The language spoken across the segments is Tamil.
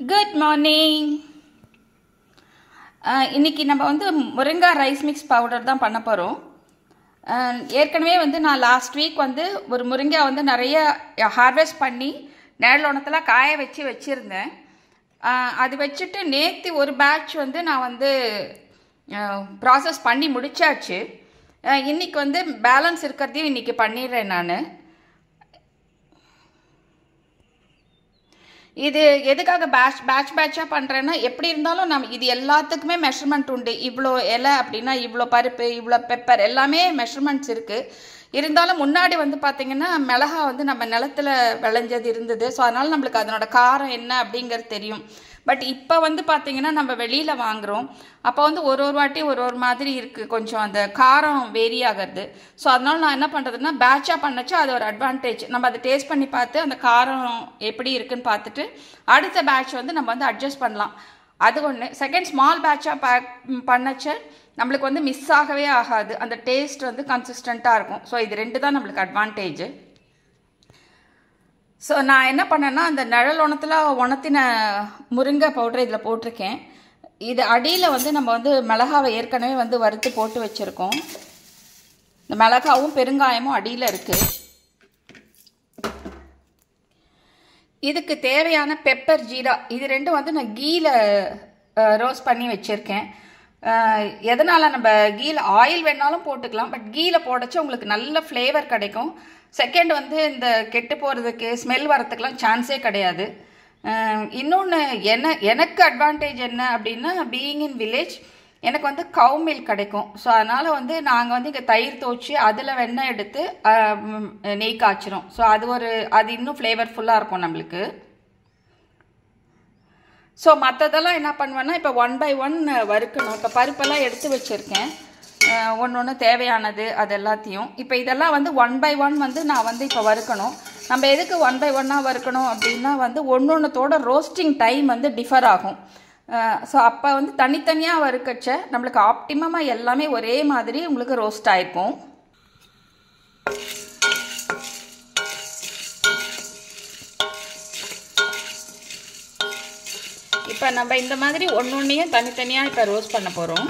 குட் மார்னிங் இன்னைக்கு நம்ம வந்து முருங்கா ரைஸ் மிக்ஸ் பவுடர் தான் பண்ண போகிறோம் ஏற்கனவே வந்து நான் லாஸ்ட் வீக் வந்து ஒரு முருங்காய் வந்து நிறைய ஹார்வெஸ்ட் பண்ணி நேரலோணத்தில் காய வச்சு வச்சுருந்தேன் அஹ், அது வச்சுட்டு நேற்று ஒரு பேட்ச் வந்து நான் வந்து ப்ராசஸ் பண்ணி முடிச்சாச்சு அஹ், இன்னைக்கு வந்து பேலன்ஸ் இருக்கிறதையும் இன்னைக்கு பண்ணிடுறேன் நான் இது எதுக்காக பேட்ச் பேட்ச் பேட்சாக பண்ணுறேன்னா எப்படி இருந்தாலும் நம்ம இது எல்லாத்துக்குமே மெஷர்மெண்ட் உண்டு இவ்வளோ இலை அப்படின்னா இவ்வளோ பருப்பு இவ்வளோ பெப்பர் எல்லாமே மெஷர்மெண்ட்ஸ் இருக்குது இருந்தாலும் முன்னாடி வந்து பார்த்திங்கன்னா மிளகா வந்து நம்ம நிலத்துல விளைஞ்சது இருந்தது ஸோ அதனால் நம்மளுக்கு அதனோட காரம் என்ன அப்படிங்கிறது தெரியும் பட் இப்போ வந்து பார்த்திங்கன்னா நம்ம வெளியில் வாங்குகிறோம் அப்போ வந்து ஒரு ஒரு வாட்டி ஒரு ஒரு மாதிரி இருக்குது கொஞ்சம் அந்த காரம் வேரி ஆகிறது ஸோ அதனால நான் என்ன பண்ணுறதுன்னா பேட்சாக பண்ணச்சா அது ஒரு அட்வான்டேஜ் நம்ம அதை டேஸ்ட் பண்ணி பார்த்து அந்த காரம் எப்படி இருக்குன்னு பார்த்துட்டு அடுத்த பேட்ச் வந்து நம்ம வந்து அட்ஜஸ்ட் பண்ணலாம் அது ஒன்று செகண்ட் ஸ்மால் பேட்சாக பேக் பண்ணச்ச நம்மளுக்கு வந்து மிஸ் ஆகவே ஆகாது அந்த டேஸ்ட் வந்து கன்சிஸ்டண்ட்டாக இருக்கும் ஸோ இது ரெண்டு தான் நம்மளுக்கு அட்வான்டேஜ் ஸோ நான் என்ன பண்ணேன்னா அந்த நிழல் உணத்தில் உணத்தின முருங்கை பவுடர் இதில் போட்டிருக்கேன் இது அடியில் வந்து நம்ம வந்து மிளகாவை ஏற்கனவே வந்து வறுத்து போட்டு வச்சுருக்கோம் இந்த மிளகாவும் பெருங்காயமும் அடியில் இருக்குது இதுக்கு தேவையான பெப்பர் ஜீரா இது ரெண்டும் வந்து நான் கீல ரோஸ்ட் பண்ணி வச்சுருக்கேன் எதனால் நம்ம கீல ஆயில் வேணாலும் போட்டுக்கலாம் பட் கீல போடச்சு உங்களுக்கு நல்ல ஃப்ளேவர் கிடைக்கும் செகண்ட் வந்து இந்த கெட்டு போகிறதுக்கு ஸ்மெல் வரத்துக்கெலாம் சான்ஸே கிடையாது இன்னொன்று என்ன எனக்கு அட்வான்டேஜ் என்ன அப்படின்னா பீயிங் இன் வில்லேஜ் எனக்கு வந்து கவு மில்க் கிடைக்கும் ஸோ அதனால் வந்து நாங்கள் வந்து இங்கே தயிர் துவச்சி அதில் வெண்ணெய் எடுத்து அஹ், ம், நெய் காய்ச்சிரும் ஸோ அது ஒரு அது இன்னும் ஃப்ளேவர்ஃபுல்லாக இருக்கும் நம்மளுக்கு ஸோ மற்றதெல்லாம் என்ன பண்ணுவேன்னா இப்போ ஒன் பை ஒன் வறுக்கணும் இப்போ பருப்பெல்லாம் எடுத்து வச்சுருக்கேன் ஒன்று ஒன்று தேவையானது அது எல்லாத்தையும் இப்போ இதெல்லாம் வந்து ஒன் பை ஒன் வந்து நான் வந்து இப்போ வறுக்கணும் நம்ம எதுக்கு ஒன் பை ஒன்னாக வறுக்கணும் அப்படின்னா வந்து ஒன்று ஒன்றுத்தோட ரோஸ்டிங் டைம் வந்து டிஃபர் ஆகும் ஸோ அப்போ வந்து தனித்தனியாக வறுக்கச்ச நம்மளுக்கு ஆப்டிமமாக எல்லாமே ஒரே மாதிரி உங்களுக்கு ரோஸ்ட் ஆயிருக்கும் இப்போ நம்ம இந்த மாதிரி ஒன்று ஒன்றையும் தனித்தனியாக இப்போ ரோஸ்ட் பண்ண போகிறோம்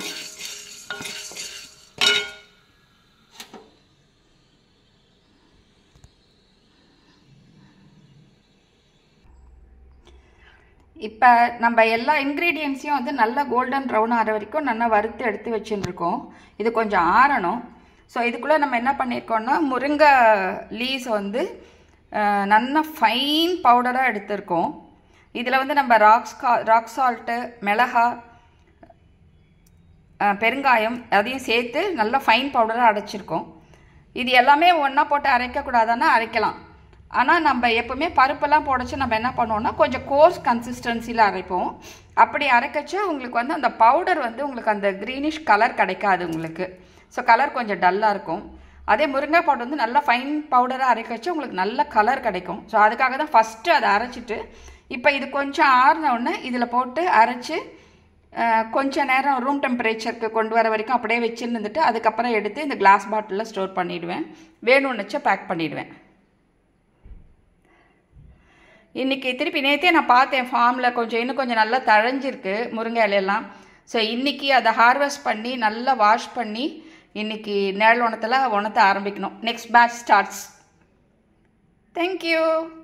இப்போ நம்ம எல்லா இன்க்ரீடியன்ஸையும் வந்து நல்லா கோல்டன் ப்ரௌன் ஆகிற வரைக்கும் நல்லா வறுத்து எடுத்து வச்சுருக்கோம் இது கொஞ்சம் ஆறணும் ஸோ இதுக்குள்ளே நம்ம என்ன பண்ணியிருக்கோம்னா முருங்கை லீஸ் வந்து அஹ், நல்லா ஃபைன் பவுடராக எடுத்திருக்கோம் இதில் வந்து நம்ம ராக்ஸ் கா ராக் சால்ட்டு மிளகா அஹ், பெருங்காயம் அதையும் சேர்த்து நல்லா ஃபைன் பவுடராக அடைச்சிருக்கோம் இது எல்லாமே ஒன்றா போட்டு அரைக்கக்கூடாதுன்னா அரைக்கலாம் ஆனால் நம்ம எப்பவுமே பருப்பெல்லாம் போடச்சு நம்ம என்ன பண்ணுவோம்னா கொஞ்சம் கோர்ஸ் கன்சிஸ்டன்சியில் அரைப்போம் அப்படி அரைக்கச்சு உங்களுக்கு வந்து அந்த பவுடர் வந்து உங்களுக்கு அந்த க்ரீனிஷ் கலர் கிடைக்காது உங்களுக்கு ஸோ கலர் கொஞ்சம் டல்லாக இருக்கும் அதே முருங்கை பவுடர் வந்து நல்லா ஃபைன் பவுடராக அரைக்கச்சு உங்களுக்கு நல்ல கலர் கிடைக்கும் ஸோ அதுக்காக தான் ஃபஸ்ட்டு அதை அரைச்சிட்டு இப்போ இது கொஞ்சம் ஆறின உடனே இதில் போட்டு அரைச்சி அஹ், கொஞ்ச நேரம் ரூம் டெம்பரேச்சருக்கு கொண்டு வர வரைக்கும் அப்படியே வச்சுருந்துட்டு அதுக்கப்புறம் எடுத்து இந்த கிளாஸ் பாட்டிலில் ஸ்டோர் பண்ணிடுவேன் வேணும்னு வச்சு பேக் பண்ணிடுவேன் இன்றைக்கி திருப்பி நேற்றே நான் பார்த்தேன் ஃபார்மில் கொஞ்சம் இன்னும் கொஞ்சம் நல்லா தழைஞ்சிருக்கு முருங்கை இலையெல்லாம் ஸோ இன்றைக்கி அதை ஹார்வெஸ்ட் பண்ணி நல்லா வாஷ் பண்ணி இன்றைக்கி நிழல் உணத்தில் உணத்தை ஆரம்பிக்கணும் நெக்ஸ்ட் பேட்ச் ஸ்டார்ட்ஸ் தேங்க்யூ